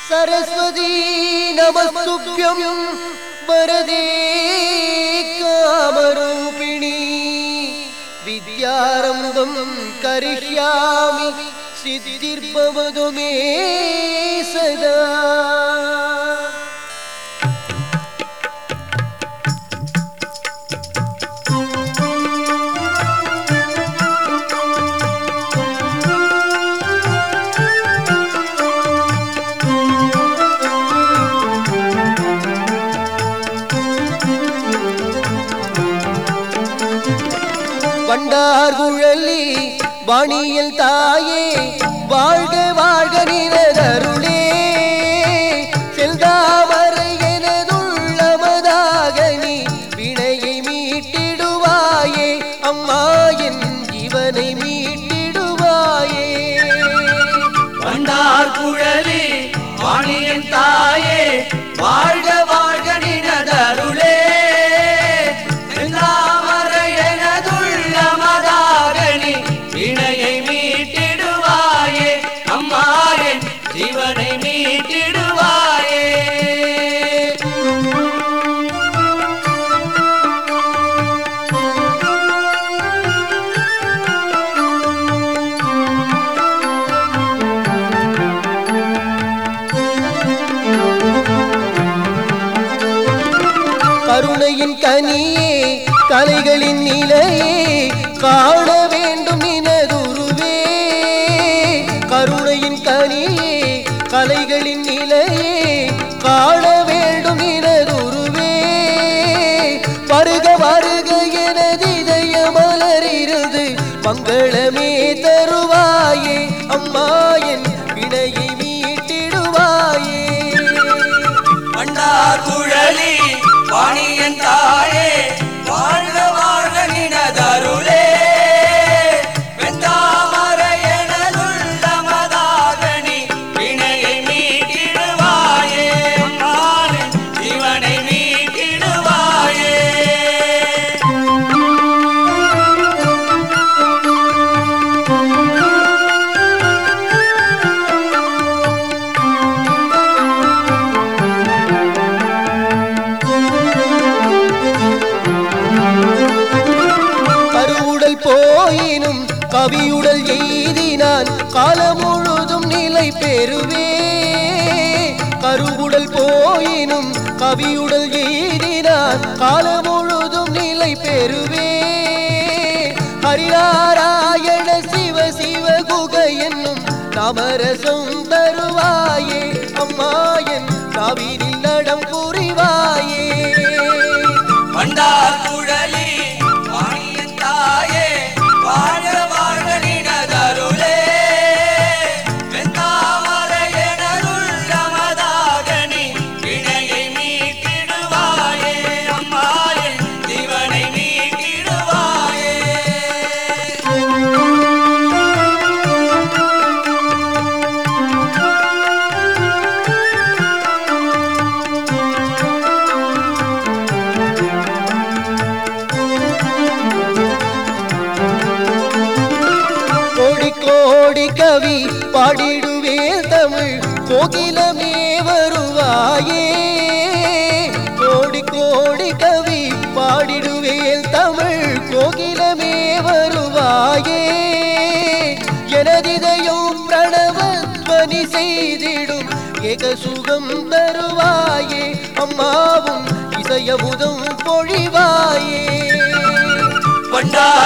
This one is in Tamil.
सरस्वती नमस्तुभ्यं वरदे कामरूपिणी विद्यारम्भं करिष्यामि सिद्धिर्भवतु मे सदा வண்டார் குழலி வாணியல் தாயே வாழ்க வாழ்க நிறதருளே செல்தாமரை எனதுள்ளமதாக நீ வினையை மீட்டிடுவாயே அம்மா என் ஜீவனை மீட்டிடுவாயே வண்டார் குழலி வாணியன் தாயே வாழ்க வாழ்க நினதருளே செந்தாமரை எனதுள்ள மதாரணி வினையை மீட்டிடுவாயே அம்மாயன் ஜீவனை மீட்டிடுவாயே கருணையின் கனியே கலைகளின் நிலையே காண வேண்டும் நினதுருவே கருணையின் கனியே கலைகளின் நிலையே காண வேண்டும் நினதுருவே வருக வருக எனது இதய மலரிருந்து மங்களமே தருவாயே அம்மா என் வினையை மீட்டிடுவாயே வண்டார் குழலி வாணியன் தாயே வாழ்க வாழ்க நினதருளே வெந்தாமரை எனதுள்ள மதாகனி வினையை மீட்டிடுவாயே அம்மாவின் ஜீவனை மீட்டிடுவாயே கருவுடல் போயினும் கவியுடல் எய்தினான் காலம் முழுதும் நிலை பெறுவே கருவுடல் போயினும் கவியுடல் எய்தினான் காலம் முழுதும் நிலை பெறுவே ஹரிநாராயண சிவ சிவ குக என்னும் நமரசம் தருவாயே அம்மாயன் கவினில் நடம் புரிவாயே வண்டார் குழலி வாணியன் தாயே வாழ்க வாழ்க நினதருளே வெந்தாமரை எனதுள்ள மதாகனி வினையை மீட்டிடுவாயே அம்மாயே ஜீவனை மீட்டிடுவாயே கோடி கோடி கவி பாடிடுவே தமிழ் கோகிலமே வருவாயே கோடி கோடி கவி பாடிடுவே தமிழ் கோகிலமே வருவாயே எனதிதையும் பிரணவத்வனி செய்திடும் ஏக சுகம் தருவாயே அம்மாவும் இசையமுதம் பொழிவாயே வண்டார்